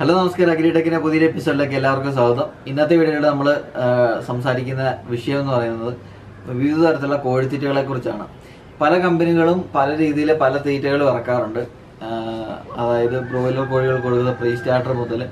hello നമസ്കാരം അഗ്രിടെക്കിന്റെ പുതിയൊരു എപ്പിസോഡിലേക്ക് എല്ലാവർക്കും സ്വാഗതം ഇന്നത്തെ വീഡിയോയിൽ നമ്മൾ സംസാരിക്കുന്ന വിഷയം എന്ന് പറയുന്നത് വിവിധ തരത്തിലുള്ള കോഴിത്തീറ്റകളെ കുറിച്ചാണ് പല കമ്പനികളും പല രീതിയിൽ പല തീറ്റകൾ ഇറക്കാറുണ്ട് ആ, അതായത് ബ്രോയിലർ കോഴികൾ കൊടുക്കുന്ന പ്രീ സ്റ്റാർട്ടർ മുതൽ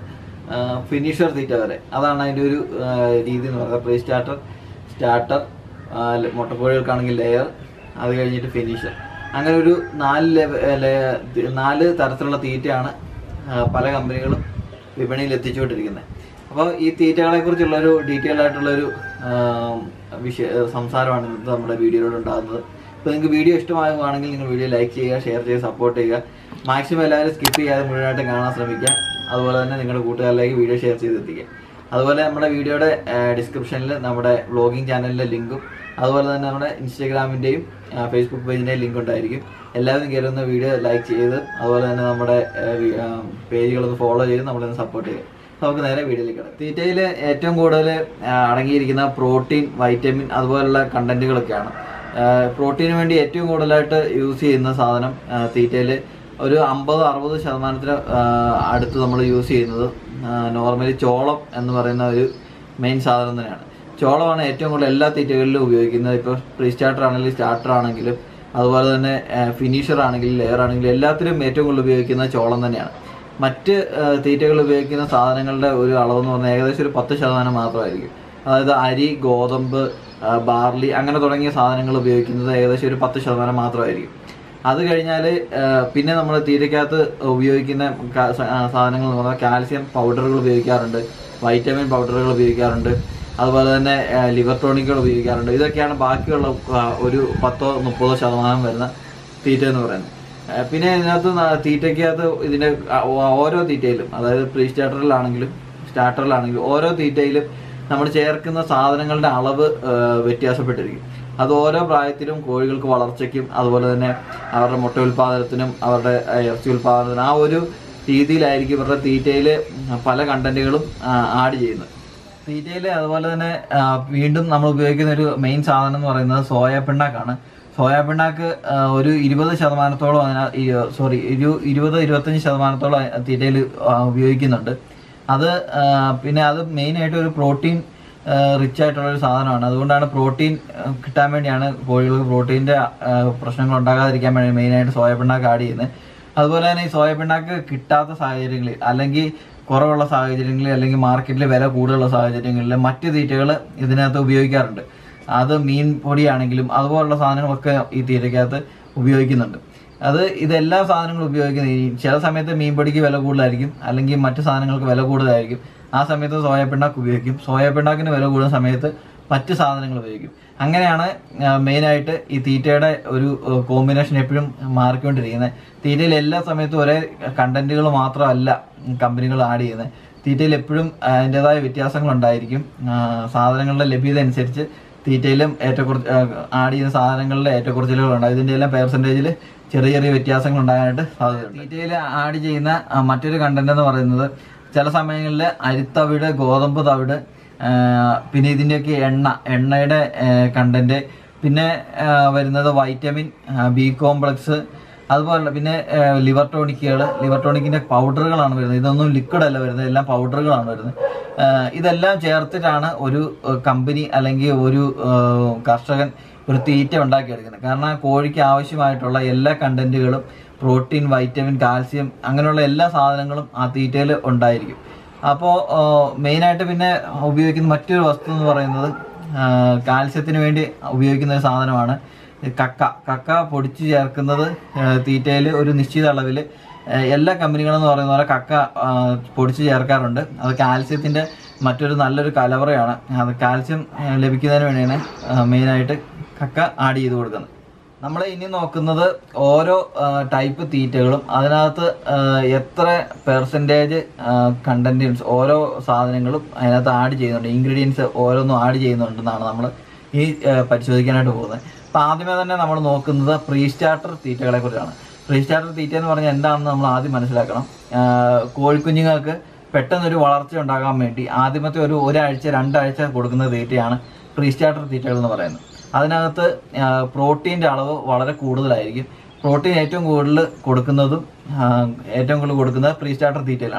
ഫിനിഷർ തീറ്റ വരെ അതാണ് അതിൻ്റെ ഒരു ആ, രീതി എന്ന് പറയുന്നത് പ്രീ സ്റ്റാർട്ടർ സ്റ്റാർട്ടർ മുട്ടക്കോഴികൾക്കാണെങ്കിൽ ലെയർ അത് കഴിഞ്ഞിട്ട് ഫിനിഷർ അങ്ങനെ ഒരു നാല് ലെവ- ലെ- നാല് തരത്തിലുള്ള തീറ്റയാണ് ആ, പല കമ്പനികളും വിപണിയിൽ എത്തിച്ചുകൊണ്ടിരിക്കുന്നത് അപ്പോൾ ഈ തീറ്റകളെ കുറിച്ചുള്ളൊരു ഡീറ്റെയിൽ ആയിട്ടുള്ളൊരു ആ, വിഷയ സംസാരമാണ് ഇന്നത്തെ നമ്മുടെ വീഡിയോയിലൂടെ ഉണ്ടാകുന്നത് അപ്പോൾ നിങ്ങൾക്ക് വീഡിയോ ഇഷ്ടമാകുകയാണെങ്കിൽ നിങ്ങൾ വീഡിയോ ലൈക്ക് ചെയ്യുക ഷെയർ ചെയ്യുക സപ്പോർട്ട് ചെയ്യുക മാക്സിമം എല്ലാവരും സ്കിപ്പ് ചെയ്യാതെ മുഴുവനായിട്ട് കാണാൻ ശ്രമിക്കുക അതുപോലെ തന്നെ നിങ്ങളുടെ കൂട്ടുകാരിലേക്ക് വീഡിയോ ഷെയർ ചെയ്തെത്തിക്കുക അതുപോലെ നമ്മുടെ വീഡിയോയുടെ ഡിസ്ക്രിപ്ഷനിൽ നമ്മുടെ വ്ളോഗിങ് ചാനലിൻ്റെ ലിങ്കും അതുപോലെ തന്നെ നമ്മുടെ ഇൻസ്റ്റാഗ്രാമിൻ്റെയും ഫേസ്ബുക്ക് പേജിൻ്റെയും ലിങ്ക് ഉണ്ടായിരിക്കും എല്ലാവരും കയറുന്ന വീഡിയോ ലൈക്ക് ചെയ്ത് അതുപോലെ തന്നെ നമ്മുടെ പേജുകളൊന്ന് ഫോളോ ചെയ്ത് നമ്മളൊന്ന് സപ്പോർട്ട് ചെയ്യുക നമുക്ക് നേരെ വീഡിയോയിലേക്ക് കിടക്കാം തീറ്റയിൽ ഏറ്റവും കൂടുതൽ ആ, അടങ്ങിയിരിക്കുന്ന പ്രോട്ടീൻ വൈറ്റമിൻ അതുപോലുള്ള കണ്ടന്റുകളൊക്കെയാണ് പ്രോട്ടീന് വേണ്ടി ഏറ്റവും കൂടുതലായിട്ട് യൂസ് ചെയ്യുന്ന സാധനം തീറ്റയിൽ ഒരു അമ്പത് അറുപത് ശതമാനത്തിന് ആ, അടുത്ത് നമ്മൾ യൂസ് ചെയ്യുന്നത് നോർമലി ചോളം എന്ന് പറയുന്ന ഒരു മെയിൻ സാധനം തന്നെയാണ് ചോളമാണ് ഏറ്റവും കൂടുതൽ എല്ലാ തീറ്റകളിലും ഉപയോഗിക്കുന്നത് ഇപ്പോൾ പ്രീ സ്റ്റാർട്ടർ ആണെങ്കിലും സ്റ്റാർട്ടർ ആണെങ്കിലും അതുപോലെ തന്നെ ഫിനിഷർ ആണെങ്കിലും ലെയർ ആണെങ്കിലും എല്ലാത്തിലും ഏറ്റവും കൂടുതൽ ഉപയോഗിക്കുന്നത് ചോളം തന്നെയാണ് മറ്റ് ആ, തീറ്റകൾ ഉപയോഗിക്കുന്ന സാധനങ്ങളുടെ ഒരു അളവെന്ന് പറഞ്ഞാൽ ഏകദേശം ഒരു പത്ത് ശതമാനം മാത്രമായിരിക്കും അതായത് അരി ഗോതമ്പ് ആ, ബാർലി അങ്ങനെ തുടങ്ങിയ സാധനങ്ങൾ ഉപയോഗിക്കുന്നത് ഏകദേശം ഒരു പത്ത് ശതമാനം മാത്രമായിരിക്കും അത് കഴിഞ്ഞാൽ പിന്നെ നമ്മൾ തീറ്റയ്ക്കകത്ത് ഉപയോഗിക്കുന്ന ക- സ- ആ, സാധനങ്ങൾ എന്ന് പറഞ്ഞാൽ കാൽസ്യം പൗഡറുകൾ ഉപയോഗിക്കാറുണ്ട് വൈറ്റമിൻ പൗഡറുകൾ ഉപയോഗിക്കാറുണ്ട് അതുപോലെ തന്നെ ലിവർ ടോണിക്കുകൾ ഉപയോഗിക്കാറുണ്ട് ഇതൊക്കെയാണ് ബാക്കിയുള്ള ആ, ഒരു പത്തോ മുപ്പതോ ശതമാനം വരുന്ന തീറ്റ എന്ന് പറയുന്നത് ആ, പിന്നെ ഇതിനകത്ത് ന- തീറ്റയ്ക്കകത്ത് ഇതിന്റെ ആ, ഓ- ഓരോ തീറ്റയിലും അതായത് പ്രീ സ്റ്റാർട്ടറിലാണെങ്കിലും സ്റ്റാർട്ടറിലാണെങ്കിലും ഓരോ തീറ്റയിലും നമ്മൾ ചേർക്കുന്ന സാധനങ്ങളുടെ അളവ് ആ, വ്യത്യാസപ്പെട്ടിരിക്കും അത് ഓരോ പ്രായത്തിലും കോഴികൾക്ക് വളർച്ചയ്ക്കും അതുപോലെ തന്നെ അവരുടെ മുട്ട ഉൽപാദനത്തിനും അവരുടെ ആ, ഇറച്ചി ഉൽപാദനത്തിനും ആ ഒരു രീതിയിലായിരിക്കും ഇവരുടെ തീറ്റയിൽ പല കണ്ടന്റുകളും ആഡ് ചെയ്യുന്നത് തീറ്റയിൽ അതുപോലെ തന്നെ ആ, വീണ്ടും നമ്മൾ ഉപയോഗിക്കുന്ന ഒരു മെയിൻ സാധനം എന്ന് പറയുന്നത് സോയ പിണ്ണാക്കാണ് സോയ പിണ്ണാക്ക് ആ, ഒരു ഇരുപത് ശതമാനത്തോളം അതിന സോറി ഒരു ഇരുപത് ഇരുപത്തഞ്ച് ശതമാനത്തോളം തീറ്റയിൽ ഉപയോഗിക്കുന്നുണ്ട് അത് ആ, പിന്നെ അത് മെയിനായിട്ട് ഒരു പ്രോട്ടീൻ റിച്ച് ആയിട്ടുള്ള ഒരു സാധനമാണ് അതുകൊണ്ടാണ് പ്രോട്ടീൻ കിട്ടാൻ വേണ്ടിയാണ് കോഴികൾക്ക് പ്രോട്ടീൻ്റെ പ്രശ്നങ്ങൾ ഉണ്ടാകാതിരിക്കാൻ വേണ്ടി മെയിനായിട്ട് സോയ പിണ്ണാക്ക് ആഡ് ചെയ്യുന്നത് അതുപോലെ തന്നെ ഈ സോയ പിണ്ണാക്ക് കിട്ടാത്ത സാഹചര്യങ്ങളിൽ അല്ലെങ്കിൽ കുറവുള്ള സാഹചര്യങ്ങളിൽ അല്ലെങ്കിൽ മാർക്കറ്റിൽ വില കൂടുതലുള്ള സാഹചര്യങ്ങളിൽ മറ്റ് തീറ്റകൾ ഇതിനകത്ത് ഉപയോഗിക്കാറുണ്ട് അത് മീൻ പൊടിയാണെങ്കിലും അതുപോലുള്ള സാധനങ്ങളൊക്കെ ഈ തീറ്റയ്ക്കകത്ത് ഉപയോഗിക്കുന്നുണ്ട് അത് ഇതെല്ലാ സാധനങ്ങളും ഉപയോഗിക്കുന്നത് ഈ ചില സമയത്ത് മീൻ പൊടിക്ക് വില കൂടുതലായിരിക്കും അല്ലെങ്കിൽ മറ്റു സാധനങ്ങൾക്ക് വില കൂടുതലായിരിക്കും ആ സമയത്ത് സോയ പിണ്ണാക്ക് ഉപയോഗിക്കും സോയ പിണ്ണാക്കിന് വില കൂടുന്ന സമയത്ത് മറ്റ് സാധനങ്ങൾ ഉപയോഗിക്കും അങ്ങനെയാണ് മെയിനായിട്ട് ഈ തീറ്റയുടെ ഒരു കോമ്പിനേഷൻ എപ്പോഴും മാറിക്കൊണ്ടിരിക്കുന്നത് തീറ്റയിൽ എല്ലാ സമയത്തും ഒരേ കണ്ടന്റുകൾ മാത്രമല്ല കമ്പനികൾ ആഡ് ചെയ്യുന്നത് തീറ്റയിൽ എപ്പോഴും അതിൻ്റെതായ വ്യത്യാസങ്ങൾ ഉണ്ടായിരിക്കും ആ, സാധനങ്ങളുടെ ലഭ്യത അനുസരിച്ച് തീറ്റയിലും ഏറ്റക്കുറച്ച് ആഡ് ചെയ്യുന്ന സാധനങ്ങളുടെ ഏറ്റക്കുറച്ചിലുകൾ ഉണ്ടാകും ഇതിൻ്റെ എല്ലാം പെർസെൻറ്റേജിൽ ചെറിയ ചെറിയ വ്യത്യാസങ്ങൾ ഉണ്ടാകാനായിട്ട് സാധ്യതയുണ്ട് തീറ്റയിൽ ആഡ് ചെയ്യുന്ന ആ, മറ്റൊരു കണ്ടന്റ് എന്ന് പറയുന്നത് ചില സമയങ്ങളിൽ അരിത്തവിട് ഗോതമ്പ് തവിട് ആ, പിന്നെ ഇതിൻ്റെയൊക്കെ എണ്ണ എണ്ണയുടെ കണ്ടന്റ് പിന്നെ ആ, വരുന്നത് വൈറ്റമിൻ ബി കോംപ്ലക്സ് അതുപോലെ പിന്നെ ലിവർ ടോണിക്കുകൾ ലിവർ ടോണിക്കിന്റെ പൗഡറുകളാണ് വരുന്നത് ഇതൊന്നും ലിക്വിഡ് അല്ല വരുന്നത് എല്ലാം പൗഡറുകളാണ് വരുന്നത് ആ, ഇതെല്ലാം ചേർത്തിട്ടാണ് ഒരു കമ്പനി അല്ലെങ്കിൽ ഒരു ആ, കർഷകൻ ഒരു തീറ്റ ഉണ്ടാക്കിയെടുക്കുന്നത് കാരണം കോഴിക്ക് ആവശ്യമായിട്ടുള്ള എല്ലാ കണ്ടന്റുകളും പ്രോട്ടീൻ വൈറ്റമിൻ കാൽസ്യം അങ്ങനെയുള്ള എല്ലാ സാധനങ്ങളും ആ തീറ്റയിൽ ഉണ്ടായിരിക്കും അപ്പോൾ മെയിനായിട്ട് പിന്നെ ഉപയോഗിക്കുന്ന മറ്റൊരു വസ്തു എന്ന് പറയുന്നത് ആ, കാൽസ്യത്തിന് വേണ്ടി ഉപയോഗിക്കുന്ന ഒരു സാധനമാണ് കക്ക കക്ക പൊടിച്ച് ചേർക്കുന്നത് തീറ്റയിൽ ഒരു നിശ്ചിത അളവിൽ എല്ലാ കമ്പനികളും എന്ന് പറയുന്ന പോലെ കക്ക ആ, പൊടിച്ച് ചേർക്കാറുണ്ട് അത് കാൽസ്യത്തിൻ്റെ മറ്റൊരു നല്ലൊരു കലവറയാണ് അത് കാൽസ്യം ആ, ലഭിക്കുന്നതിന് വേണ്ടിയാണ് മെയിനായിട്ട് കക്ക ആഡ് ചെയ്ത് കൊടുക്കുന്നത് നമ്മൾ ഇനി നോക്കുന്നത് ഓരോ ടൈപ്പ് തീറ്റകളും അതിനകത്ത് ആ, എത്ര പെർസെൻറ്റേജ് കണ്ടന്റ്സ് ഓരോ സാധനങ്ങളും അതിനകത്ത് ആഡ് ചെയ്യുന്നുണ്ട് ഇൻഗ്രീഡിയൻസ് ഓരോന്നും ആഡ് ചെയ്യുന്നുണ്ടെന്നാണ് നമ്മൾ ഈ ആ, പരിശോധിക്കാനായിട്ട് പോകുന്നത് അപ്പം ആദ്യമേ തന്നെ നമ്മൾ നോക്കുന്നത് പ്രീ സ്റ്റാർട്ടർ തീറ്റകളെ കുറിച്ചാണ് പ്രീ സ്റ്റാർട്ടർ തീറ്റ എന്ന് പറഞ്ഞാൽ എന്താണെന്ന് നമ്മൾ ആദ്യം മനസ്സിലാക്കണം ആ, കോഴിക്കുഞ്ഞുങ്ങൾക്ക് പെട്ടെന്നൊരു വളർച്ച ഉണ്ടാകാൻ വേണ്ടി ആദ്യമത്തെ ഒരു ഒരാഴ്ച രണ്ടാഴ്ച കൊടുക്കുന്ന തീറ്റയാണ് പ്രീ സ്റ്റാർട്ടർ തീറ്റകൾ എന്ന് പറയുന്നത് അതിനകത്ത് പ്രോട്ടീൻ്റെ അളവ് വളരെ കൂടുതലായിരിക്കും പ്രോട്ടീൻ ഏറ്റവും കൂടുതൽ കൊടുക്കുന്നതും ആ, ഏറ്റവും കൂടുതൽ കൊടുക്കുന്നത് പ്രീ സ്റ്റാർട്ടർ തീറ്റയിലാണ്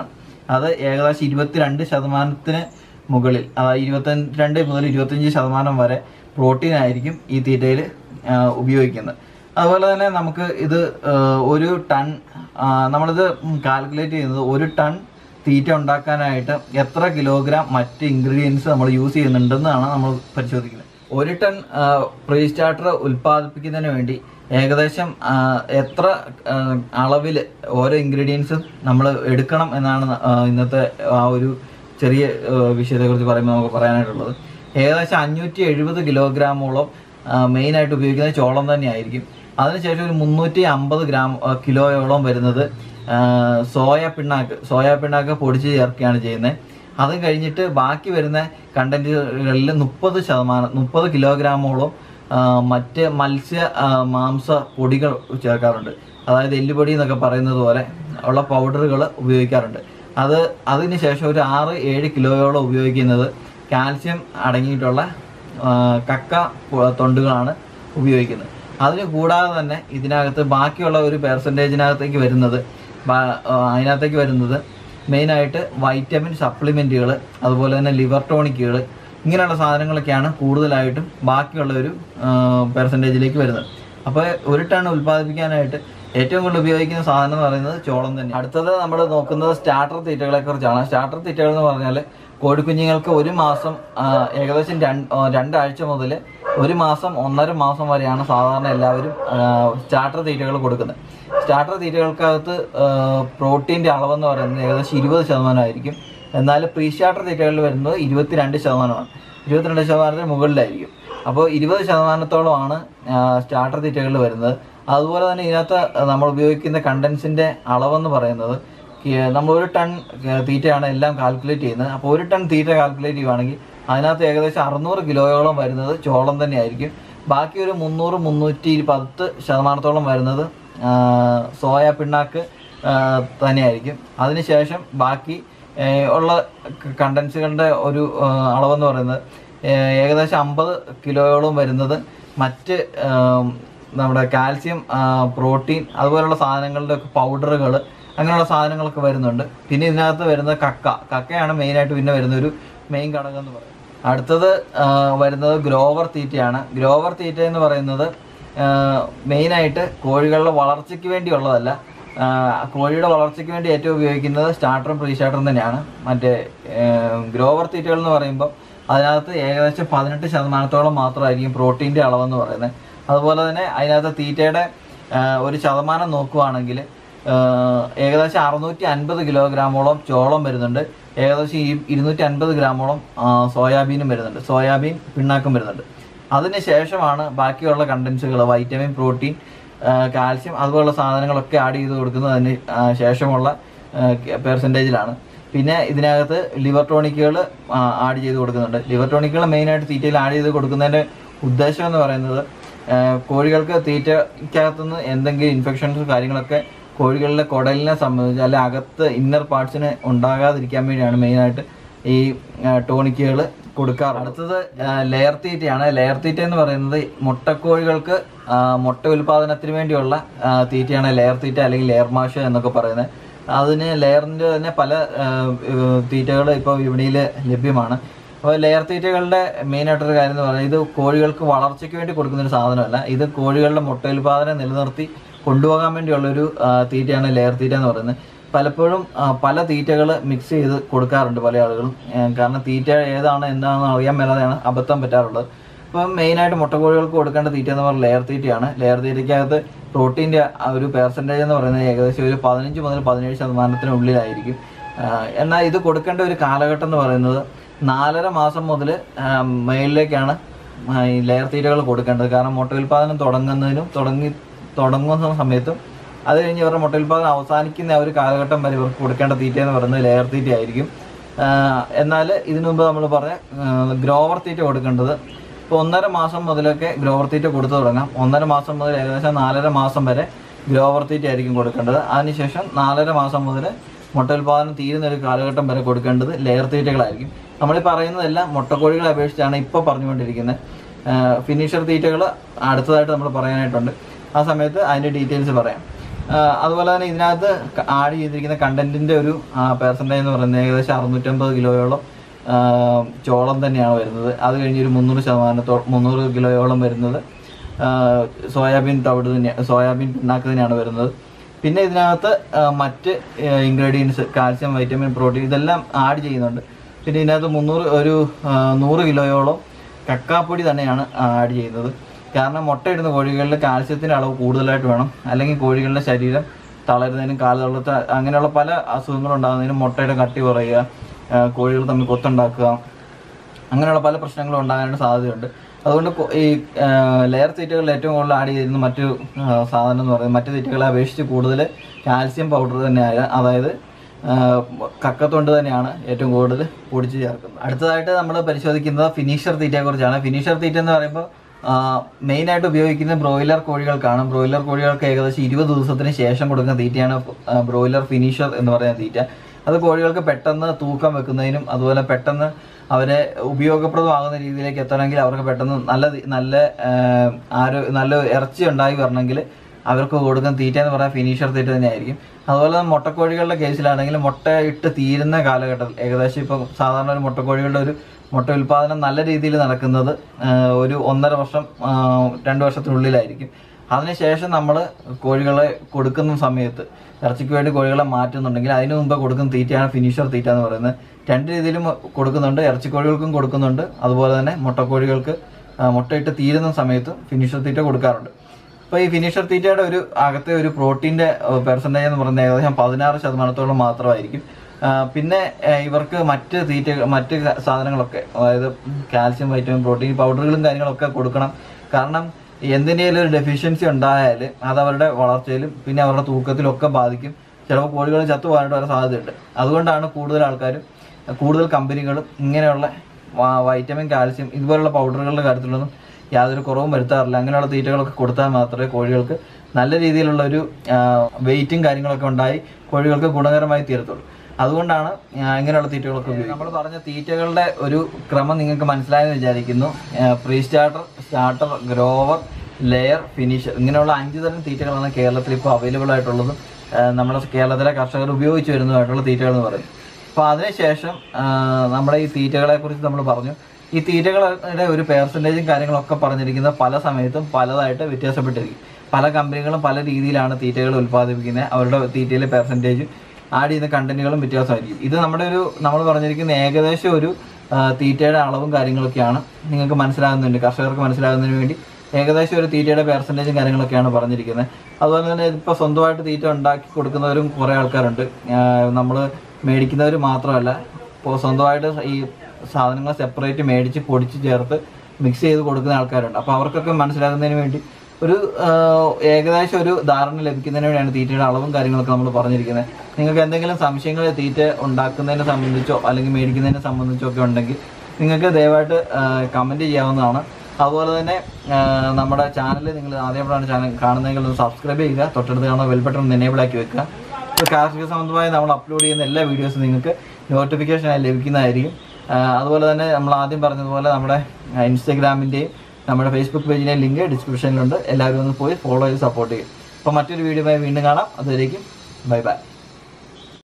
അത് ഏകദേശം ഇരുപത്തിരണ്ട് ശതമാനത്തിന് മുകളിൽ അതായത് ഇരുപത്തിരണ്ട് മുതൽ ഇരുപത്തഞ്ച് ശതമാനം വരെ പ്രോട്ടീൻ ആയിരിക്കും ഈ തീറ്റയിൽ ഉപയോഗിക്കുന്നത് അതുപോലെ തന്നെ നമുക്ക് ഇത് ആ, ഒരു ടൺ ആ, നമ്മളിത് കാൽക്കുലേറ്റ് ചെയ്യുന്നത് ഒരു ടൺ തീറ്റ ഉണ്ടാക്കാനായിട്ട് എത്ര കിലോഗ്രാം മറ്റ് ഇൻഗ്രീഡിയൻസ് നമ്മൾ യൂസ് ചെയ്യുന്നുണ്ടെന്നാണ് നമ്മൾ പരിശോധിക്കുന്നത് ഒരു ടൺ പ്രീ സ്റ്റാർട്ടർ ഉൽപ്പാദിപ്പിക്കുന്നതിന് വേണ്ടി ഏകദേശം ആ, എത്ര അളവിൽ ഓരോ ഇൻഗ്രീഡിയൻസും നമ്മൾ എടുക്കണം എന്നാണ് ആ, ഇന്നത്തെ ആ ഒരു ചെറിയ ആ, വിഷയത്തെക്കുറിച്ച് പറയുമ്പോൾ നമുക്ക് പറയാനായിട്ടുള്ളത് ഏകദേശം അഞ്ഞൂറ്റി എഴുപത് കിലോഗ്രാമോളം മെയിനായിട്ട് ഉപയോഗിക്കുന്നത് ചോളം തന്നെയായിരിക്കും അതിനുശേഷം ഒരു മുന്നൂറ്റി അമ്പത് ഗ്രാം ആ, കിലോയോളം വരുന്നത് ആ, സോയ പിണ്ണാക്ക് സോയ പിണ്ണാക്ക് പൊടിച്ച് ചേർക്കുകയാണ് ചെയ്യുന്നത് അത് കഴിഞ്ഞിട്ട് ബാക്കി വരുന്ന കണ്ടന്റുകളിൽ മുപ്പത് ശതമാനം മുപ്പത് കിലോഗ്രാമോളം ആ, മറ്റ് മത്സ്യ ആ, മാംസ പൊടികൾ ചേർക്കാറുണ്ട് അതായത് എല്ലുപൊടി എന്നൊക്കെ പറയുന്നത് പോലെ ഉള്ള പൗഡറുകൾ ഉപയോഗിക്കാറുണ്ട് അത് അതിന് ശേഷം ഒരു ആറ് ഏഴ് കിലോയോളം ഉപയോഗിക്കുന്നത് കാൽസ്യം അടങ്ങിയിട്ടുള്ള ആ, കക്ക പു- തൊണ്ടുകളാണ് ഉപയോഗിക്കുന്നത് അതിന് കൂടാതെ തന്നെ ഇതിനകത്ത് ബാക്കിയുള്ള ഒരു പെർസെൻറ്റേജിനകത്തേക്ക് വരുന്നത് ബാ- ആ, അതിനകത്തേക്ക് വരുന്നത് മെയിനായിട്ട് വൈറ്റമിൻ സപ്ലിമെൻറ്റുകൾ അതുപോലെ തന്നെ ലിവർ ടോണിക്കുകൾ ഇങ്ങനെയുള്ള സാധനങ്ങളൊക്കെയാണ് കൂടുതലായിട്ടും ബാക്കിയുള്ള ഒരു പെർസെൻറ്റേജിലേക്ക് വരുന്നത് അപ്പോൾ ഒരു ടൺ ഉൽപ്പാദിപ്പിക്കാനായിട്ട് ഏറ്റവും കൂടുതൽ ഉപയോഗിക്കുന്ന സാധനം എന്ന് പറയുന്നത് ചോളം തന്നെ അടുത്തത് നമ്മൾ നോക്കുന്നത് സ്റ്റാർട്ടർ തീറ്റകളെ കുറിച്ചാണ് സ്റ്റാർട്ടർ തീറ്റകൾ എന്ന് പറഞ്ഞാൽ കോഴിക്കുഞ്ഞുങ്ങൾക്ക് ഒരു മാസം ആ, ഏകദേശം രണ്ട് ആ, രണ്ടാഴ്ച മുതൽ ഒരു മാസം ഒന്നര മാസം വരെയാണ് സാധാരണ എല്ലാവരും സ്റ്റാർട്ടർ തീറ്റകൾ കൊടുക്കുന്നത് സ്റ്റാർട്ടർ തീറ്റകൾക്കകത്ത് പ്രോട്ടീൻ്റെ അളവെന്ന് പറയുന്നത് ഏകദേശം ഇരുപത് ശതമാനമായിരിക്കും എന്നാൽ പ്രീ സ്റ്റാർട്ടർ തീറ്റകളിൽ വരുന്നത് ഇരുപത്തിരണ്ട് ശതമാനമാണ് ഇരുപത്തിരണ്ട് ശതമാനത്തിന് മുകളിലായിരിക്കും അപ്പോൾ ഇരുപത് ശതമാനത്തോളമാണ് സ്റ്റാർട്ടർ തീറ്റകളിൽ വരുന്നത് അതുപോലെ തന്നെ ഇതിനകത്ത് നമ്മൾ ഉപയോഗിക്കുന്ന കണ്ടൻസിൻ്റെ അളവെന്ന് പറയുന്നത് കി- നമ്മൾ ഒരു ടൺ ഏഹ്, തീറ്റയാണ് എല്ലാം കാൽക്കുലേറ്റ് ചെയ്യുന്നത് അപ്പോൾ ഒരു ടൺ തീറ്റ കാൽക്കുലേറ്റ് ചെയ്യുവാണെങ്കിൽ അതിനകത്ത് ഏകദേശം അറുന്നൂറ് കിലോയോളം വരുന്നത് ചോളം തന്നെയായിരിക്കും ബാക്കി ഒരു മുന്നൂറ് മുന്നൂറ്റി പത്ത് ശതമാനത്തോളം വരുന്നത് ആ, സോയ പിണ്ണാക്ക് ആ, തന്നെയായിരിക്കും അതിനുശേഷം ബാക്കി ഏ, ഉള്ള കണ്ടൻസുകളുടെ ഒരു ആ, അളവെന്ന് പറയുന്നത് ഏ, ഏകദേശം അമ്പത് കിലോയോളം വരുന്നത് മറ്റ് ആ, നമ്മുടെ കാൽസ്യം ആ, പ്രോട്ടീൻ അതുപോലുള്ള സാധനങ്ങളുടെ ഒക്കെ പൗഡറുകൾ അങ്ങനെയുള്ള സാധനങ്ങളൊക്കെ വരുന്നുണ്ട് പിന്നെ ഇതിനകത്ത് വരുന്നത് കക്ക കക്കയാണ് മെയിനായിട്ട് പിന്നെ വരുന്ന ഒരു മെയിൻ ഘടകം എന്ന് പറയുന്നത് അടുത്തത് ആ, വരുന്നത് ഗ്രോവർ തീറ്റയാണ് ഗ്രോവർ തീറ്റ എന്ന് പറയുന്നത് മെയിനായിട്ട് കോഴികളുടെ വളർച്ചയ്ക്ക് വേണ്ടിയുള്ളതല്ല ആ, കോഴിയുടെ വളർച്ചയ്ക്ക് വേണ്ടി ഏറ്റവും ഉപയോഗിക്കുന്നത് സ്റ്റാർട്ടറും പ്രീ സ്റ്റാർട്ടറും തന്നെയാണ് മറ്റേ ഗ്രോവർ തീറ്റകൾ എന്ന് പറയുമ്പോൾ അതിനകത്ത് ഏകദേശം പതിനെട്ട് ശതമാനത്തോളം മാത്രമായിരിക്കും പ്രോട്ടീൻ്റെ അളവെന്ന് പറയുന്നത് അതുപോലെ തന്നെ അതിനകത്ത് തീറ്റയുടെ ആ, ഒരു ശതമാനം നോക്കുവാണെങ്കിൽ ആഹ് ഏകദേശം അറുന്നൂറ്റി അൻപത് കിലോഗ്രാമോളം ചോളം വരുന്നുണ്ട് ഏകദേശം ഇരു- ഇരുന്നൂറ്റി അൻപത് ഗ്രാമോളം ആഹ് സോയാബീനും വരുന്നുണ്ട് സോയാബീൻ പിണ്ണാക്കും വരുന്നുണ്ട് അതിന് ശേഷമാണ് ബാക്കിയുള്ള കണ്ടൻസുകൾ വൈറ്റമിൻ പ്രോട്ടീൻ ആഹ് കാൽസ്യം അതുപോലുള്ള സാധനങ്ങളൊക്കെ ആഡ് ചെയ്ത് കൊടുക്കുന്നത് അതിന് ആഹ് ശേഷമുള്ള പെർസെൻറ്റേജിലാണ് പിന്നെ ഇതിനകത്ത് ലിവർ ടോണിക്കുകൾ ആഡ് ചെയ്ത് കൊടുക്കുന്നുണ്ട് ലിവർ ടോണിക്കുകൾ മെയിനായിട്ട് തീറ്റയിൽ ആഡ് ചെയ്ത് കൊടുക്കുന്നതിൻ്റെ ഉദ്ദേശം എന്ന് പറയുന്നത് ആഹ് കോഴികൾക്ക് തീറ്റയ്ക്കകത്തുനിന്ന് എന്തെങ്കിലും ഇൻഫെക്ഷൻസ് കാര്യങ്ങളൊക്കെ കോഴികളിലെ കുടലിനെ സംബന്ധിച്ച് അല്ലെ അകത്ത് ഇന്നർ പാർട്സിന് ഉണ്ടാകാതിരിക്കാൻ വേണ്ടിയാണ് മെയിനായിട്ട് ഈ ടോണിക്കുകൾ കൊടുക്കാറ് അടുത്തത് ലെയർ തീറ്റയാണ് ലെയർ തീറ്റ എന്ന് പറയുന്നത് മുട്ടക്കോഴികൾക്ക് ആ, മുട്ട ഉൽപാദനത്തിന് വേണ്ടിയുള്ള ആ, തീറ്റയാണ് ലെയർ തീറ്റ അല്ലെങ്കിൽ ലെയർ മാഷ് എന്നൊക്കെ പറയുന്നത് അതിന് ലെയറിൻ്റെ തന്നെ പല തീറ്റകൾ ഇപ്പോൾ വിപണിയിൽ ലഭ്യമാണ് അപ്പോൾ ലെയർ തീറ്റകളുടെ മെയിൻ ആയിട്ടൊരു കാര്യം എന്ന് പറയുന്നത് ഇത് കോഴികൾക്ക് വളർച്ചയ്ക്ക് വേണ്ടി കൊടുക്കുന്ന ഒരു സാധനമല്ല ഇത് കോഴികളുടെ മുട്ട ഉൽപാദനം നിലനിർത്തി കൊണ്ടുപോകാൻ വേണ്ടിയുള്ളൊരു ആ, തീറ്റയാണ് ലെയർ തീറ്റ എന്ന് പറയുന്നത് പലപ്പോഴും ആ, പല തീറ്റകൾ മിക്സ് ചെയ്ത് കൊടുക്കാറുണ്ട് പല ആളുകളും ഏ, കാരണം തീറ്റ ഏതാണ് എന്താണെന്ന് അറിയാൻ മേലാതെയാണ് അബദ്ധം പറ്റാറുള്ളത് ഇപ്പം മെയിനായിട്ട് മുട്ടക്കോഴികൾക്ക് കൊടുക്കേണ്ട തീറ്റ എന്ന് പറയുന്നത് ലെയർ തീറ്റയാണ് ലെയർ തീറ്റയ്ക്കകത്ത് പ്രോട്ടീൻ്റെ ഒരു പെർസെൻറ്റേജ് എന്ന് പറയുന്നത് ഏകദേശം ഒരു പതിനഞ്ച് മുതൽ പതിനേഴ് ശതമാനത്തിനുള്ളിലായിരിക്കും ആ, എന്നാൽ ഇത് കൊടുക്കേണ്ട ഒരു കാലഘട്ടം എന്ന് പറയുന്നത് നാലര മാസം മുതൽ മേളിലേക്കാണ് ആ, ഈ ലെയർ തീറ്റകൾ കൊടുക്കേണ്ടത് കാരണം മുട്ട ഉൽപ്പാദനം തുടങ്ങുന്നതിനും തുടങ്ങി തുടങ്ങുന്ന സമയത്തും അത് കഴിഞ്ഞ് ഇവരുടെ മുട്ട ഉൽപ്പാദനം അവസാനിക്കുന്ന ആ ഒരു കാലഘട്ടം വരെ ഇവർക്ക് കൊടുക്കേണ്ട തീറ്റ എന്ന് പറയുന്നത് ലെയർ തീറ്റ ആയിരിക്കും എന്നാൽ ഇതിനു മുമ്പ് നമ്മൾ പറഞ്ഞ ഗ്രോവർ തീറ്റ കൊടുക്കേണ്ടത് ഇപ്പോൾ ഒന്നര മാസം മുതലൊക്കെ ഗ്രോവർ തീറ്റ കൊടുത്തു തുടങ്ങാം ഒന്നര മാസം മുതൽ ഏകദേശം നാലര മാസം വരെ ഗ്രോവർ തീറ്റ ആയിരിക്കും കൊടുക്കേണ്ടത് അതിനുശേഷം നാലര മാസം മുതൽ മുട്ട ഉൽപ്പാദനം തീരുന്ന ഒരു കാലഘട്ടം വരെ കൊടുക്കേണ്ടത് ലെയർ തീറ്റകളായിരിക്കും നമ്മൾ ഈ പറയുന്നതെല്ലാം മുട്ടക്കോഴികളെ അപേക്ഷിച്ചാണ് ഇപ്പോൾ പറഞ്ഞുകൊണ്ടിരിക്കുന്നത് ഫിനിഷർ തീറ്റകൾ അടുത്തതായിട്ട് നമ്മൾ പറയാനായിട്ടുണ്ട് ആ സമയത്ത് അതിൻ്റെ ഡീറ്റെയിൽസ് പറയാം അതുപോലെ തന്നെ ഇതിനകത്ത് ആഡ് ചെയ്തിരിക്കുന്ന കണ്ടന്റിന്റെ ഒരു പെർസെൻറ്റേജ് എന്ന് പറയുന്നത് ഏകദേശം അറുന്നൂറ്റമ്പത് കിലോയോളം ആ, ചോളം തന്നെയാണ് വരുന്നത് അത് കഴിഞ്ഞ് ഒരു മുന്നൂറ് ശതമാനത്തോ മുന്നൂറ് കിലോയോളം വരുന്നത് ആ, സോയാബീൻ തവിട് തന്നെ സോയാബീൻ പിണ്ണാക്ക് തന്നെയാണ് വരുന്നത് പിന്നെ ഇതിനകത്ത് ആ, മറ്റ് ഇൻഗ്രീഡിയൻസ് കാൽസ്യം വൈറ്റമിൻ പ്രോട്ടീൻ ഇതെല്ലാം ആഡ് ചെയ്യുന്നുണ്ട് പിന്നെ ഇതിനകത്ത് മുന്നൂറ് ഒരു ആ, നൂറ് കിലോയോളം കക്കാപ്പൊടി തന്നെയാണ് ആഡ് ചെയ്യുന്നത് കാരണം മുട്ടയിടുന്ന കോഴികളിൽ കാൽസ്യത്തിൻ്റെ അളവ് കൂടുതലായിട്ട് വേണം അല്ലെങ്കിൽ കോഴികളുടെ ശരീരം തളരുന്നതിനും കാല് തളർത്ത അങ്ങനെയുള്ള പല അസുഖങ്ങളും ഉണ്ടാകുന്നതിനും മുട്ടയുടെ കട്ടി കുറയുക ആ, കോഴികൾ തമ്മിൽ കൊത്തുണ്ടാക്കുക അങ്ങനെയുള്ള പല പ്രശ്നങ്ങളും ഉണ്ടാകാനായിട്ട് സാധ്യതയുണ്ട് അതുകൊണ്ട് കൊ- ഈ ലെയർ തീറ്റകളിൽ ഏറ്റവും കൂടുതൽ ആഡ് ചെയ്യുന്ന മറ്റു ആ, സാധനം എന്ന് പറയുന്നത് മറ്റു തീറ്റകളെ അപേക്ഷിച്ച് കൂടുതൽ കാൽസ്യം പൗഡർ തന്നെയായ അതായത് ആ, കക്കത്തൊണ്ട് തന്നെയാണ് ഏറ്റവും കൂടുതൽ പൊടിച്ച് ചേർക്കുന്നത് അടുത്തതായിട്ട് നമ്മൾ പരിശോധിക്കുന്നത് ഫിനിഷർ തീറ്റയെ കുറിച്ചാണ് ഫിനിഷർ തീറ്റ എന്ന് പറയുമ്പോൾ മെയിനായിട്ട് ഉപയോഗിക്കുന്നത് ബ്രോയിലർ കോഴികൾക്കാണ് ബ്രോയിലർ കോഴികൾക്ക് ഏകദേശം ഇരുപത് ദിവസത്തിന് ശേഷം കൊടുക്കുന്ന തീറ്റയാണ് ബ്രോയിലർ ഫിനിഷർ എന്ന് പറയുന്ന തീറ്റ അത് കോഴികൾക്ക് പെട്ടെന്ന് തൂക്കം വെക്കുന്നതിനും അതുപോലെ പെട്ടെന്ന് അവരെ ഉപയോഗപ്രദമാകുന്ന രീതിയിലേക്ക് എത്തണമെങ്കിൽ അവർക്ക് പെട്ടെന്ന് നല്ല തി- നല്ല ആഹ്, ആരോ നല്ല ഇറച്ചി ഉണ്ടായി വരണമെങ്കിൽ അവർക്ക് കൊടുക്കുന്ന തീറ്റ എന്ന് പറയാൻ ഫിനിഷർ തീറ്റ തന്നെയായിരിക്കും അതുപോലെ തന്നെ മുട്ടക്കോഴികളുടെ കേസിലാണെങ്കിൽ മുട്ട ഇട്ട് തീരുന്ന കാലഘട്ടത്തിൽ ഏകദേശം ഇപ്പം സാധാരണ ഒരു മുട്ടക്കോഴികളുടെ ഒരു മുട്ട ഉൽപാദനം നല്ല രീതിയിൽ നടക്കുന്നത് ആഹ്, ഒരു ഒന്നര വർഷം ആഹ്, രണ്ട് വർഷത്തിനുള്ളിലായിരിക്കും അതിനുശേഷം നമ്മൾ കോഴികളെ കൊടുക്കുന്ന സമയത്ത് ഇറച്ചിക്ക് വേണ്ടി കോഴികളെ മാറ്റുന്നുണ്ടെങ്കിൽ അതിനു മുമ്പ് കൊടുക്കുന്ന തീറ്റയാണ് ഫിനിഷർ തീറ്റ എന്ന് പറയുന്നത് രണ്ട് രീതിയിലും കൊടുക്കുന്നുണ്ട് ഇറച്ചിക്കോഴികൾക്കും കൊടുക്കുന്നുണ്ട് അതുപോലെ തന്നെ മുട്ടക്കോഴികൾക്ക് ആ, മുട്ടയിട്ട് തീരുന്ന സമയത്ത് ഫിനിഷർ തീറ്റ കൊടുക്കാറുണ്ട് അപ്പോൾ ഈ ഫിനിഷർ തീറ്റയുടെ ഒരു അകത്തെ ഒരു പ്രോട്ടീൻ്റെ പെർസെൻറ്റേജ് എന്ന് പറയുന്നത് ഏകദേശം പതിനാറ് ശതമാനത്തോളം മാത്രമായിരിക്കും ആ, പിന്നെ ആ, ഇവർക്ക് മറ്റ് തീറ്റ മറ്റ് ക- സാധനങ്ങളൊക്കെ അതായത് കാൽസ്യം വൈറ്റമിൻ പ്രോട്ടീൻ പൗഡറുകളും കാര്യങ്ങളൊക്കെ കൊടുക്കണം കാരണം എന്തിനേലും ഒരു ഡെഫിഷ്യൻസി ഉണ്ടായാൽ അത് അവരുടെ വളർച്ചയിലും പിന്നെ അവരുടെ തൂക്കത്തിലും ഒക്കെ ബാധിക്കും ചിലപ്പോൾ കോഴികൾ ചത്തുപോകാനായിട്ട് വരെ സാധ്യതയുണ്ട് അതുകൊണ്ടാണ് കൂടുതൽ ആൾക്കാരും കൂടുതൽ കമ്പനികളും ഇങ്ങനെയുള്ള വ- വൈറ്റമിൻ കാൽസ്യം ഇതുപോലുള്ള പൗഡറുകളുടെ കാര്യത്തിലൊന്നും യാതൊരു കുറവും വരുത്താറില്ല അങ്ങനെയുള്ള തീറ്റകളൊക്കെ കൊടുത്താൽ മാത്രമേ കോഴികൾക്ക് നല്ല രീതിയിലുള്ള ഒരു വെയിറ്റും കാര്യങ്ങളൊക്കെ ഉണ്ടായി കോഴികൾക്ക് ഗുണകരമായി തീരത്തുള്ളൂ അതുകൊണ്ടാണ് ആ, ഇങ്ങനെയുള്ള തീറ്റകളൊക്കെ ഉപയോഗിക്കുന്നത് നമ്മൾ പറഞ്ഞ തീറ്റകളുടെ ഒരു ക്രമം നിങ്ങൾക്ക് മനസ്സിലായെന്ന് വിചാരിക്കുന്നു pre starter starter grower layer finisher ഇങ്ങനെയുള്ള അഞ്ച് തരം തീറ്റകളാണ് കേരളത്തിൽ ഇപ്പോൾ അവൈലബിൾ ആയിട്ടുള്ളതും ആ, നമ്മുടെ കേരളത്തിലെ കർഷകർ ഉപയോഗിച്ച് വരുന്നതായിട്ടുള്ള തീറ്റകൾ എന്ന് പറയും അപ്പോൾ അതിനുശേഷം ആ, നമ്മുടെ ഈ തീറ്റകളെ കുറിച്ച് നമ്മൾ പറഞ്ഞു ഈ തീറ്റകളുടെ ഒരു പെർസെൻറ്റേജും കാര്യങ്ങളൊക്കെ പറഞ്ഞിരിക്കുന്നത് പല സമയത്തും പലതായിട്ട് വ്യത്യാസപ്പെട്ടിരിക്കും പല കമ്പനികളും പല രീതിയിലാണ് തീറ്റകൾ ഉൽപ്പാദിപ്പിക്കുന്നത് അവരുടെ തീറ്റയിലെ പെർസെൻറ്റേജും ആഡ് ചെയ്യുന്ന കണ്ടന്റുകളും വ്യത്യാസമായിരിക്കും ഇത് നമ്മുടെ ഒരു നമ്മൾ പറഞ്ഞിരിക്കുന്ന ഏകദേശം ഒരു ആ, തീറ്റയുടെ അളവും കാര്യങ്ങളൊക്കെയാണ് നിങ്ങൾക്ക് മനസ്സിലാകുന്നുണ്ട് കർഷകർക്ക് മനസ്സിലാകുന്നതിന് വേണ്ടി ഏകദേശം ഒരു തീറ്റയുടെ പെർസെൻറ്റേജും കാര്യങ്ങളൊക്കെയാണ് പറഞ്ഞിരിക്കുന്നത് അതുപോലെ തന്നെ ഇപ്പോൾ സ്വന്തമായിട്ട് തീറ്റ ഉണ്ടാക്കി കൊടുക്കുന്നവരും കുറേ ആൾക്കാരുണ്ട് നമ്മൾ മേടിക്കുന്നവർ മാത്രമല്ല ഇപ്പോൾ സ്വന്തമായിട്ട് ഈ സാധനങ്ങൾ സെപ്പറേറ്റ് മേടിച്ച് പൊടിച്ച് ചേർത്ത് മിക്സ് ചെയ്ത് കൊടുക്കുന്ന ആൾക്കാരുണ്ട് അപ്പോൾ അവർക്കൊക്കെ മനസ്സിലാകുന്നതിന് വേണ്ടി ഒരു ആ, ഏകദേശം ഒരു ധാരണ ലഭിക്കുന്നതിന് വേണ്ടിയാണ് തീറ്റയുടെ അളവും കാര്യങ്ങളൊക്കെ നമ്മൾ പറഞ്ഞിരിക്കുന്നത് നിങ്ങൾക്ക് എന്തെങ്കിലും സംശയങ്ങൾ തീറ്റ ഉണ്ടാക്കുന്നതിനെ സംബന്ധിച്ചോ അല്ലെങ്കിൽ മേടിക്കുന്നതിനെ സംബന്ധിച്ചോ ഒക്കെ ഉണ്ടെങ്കിൽ നിങ്ങൾക്ക് ദയവായിട്ട് കമൻറ്റ് ചെയ്യാവുന്നതാണ് അതുപോലെ തന്നെ ആ, നമ്മുടെ ചാനൽ നിങ്ങൾ ആദ്യമായിട്ടാണ് ചാനൽ കാണുന്നതെങ്കിൽ ഒന്ന് സബ്സ്ക്രൈബ് ചെയ്യുക തൊട്ടടുത്ത് കാണുന്ന ബെൽ ബട്ടൺ ഒന്ന് എനേബിൾ ആക്കി വെക്കുക ഇപ്പോൾ കാർഷിക സംബന്ധമായി നമ്മൾ അപ്ലോഡ് ചെയ്യുന്ന എല്ലാ വീഡിയോസും നിങ്ങൾക്ക് നോട്ടിഫിക്കേഷനായി ലഭിക്കുന്നതായിരിക്കും ആ, അതുപോലെ തന്നെ നമ്മൾ ആദ്യം പറഞ്ഞതുപോലെ നമ്മുടെ ഇൻസ്റ്റഗ്രാമിൻ്റെയും നമ്മുടെ ഫേസ്ബുക്ക് പേജിൻ്റെയും ലിങ്ക് ഡിസ്ക്രിപ്ഷനിലുണ്ട് എല്ലാവരും ഒന്ന് പോയി ഫോളോ ചെയ്ത് സപ്പോർട്ട് ചെയ്യും അപ്പോൾ മറ്റൊരു വീഡിയോയുമായി വീണ്ടും കാണാം അതുവരേക്കും ബൈ ബൈ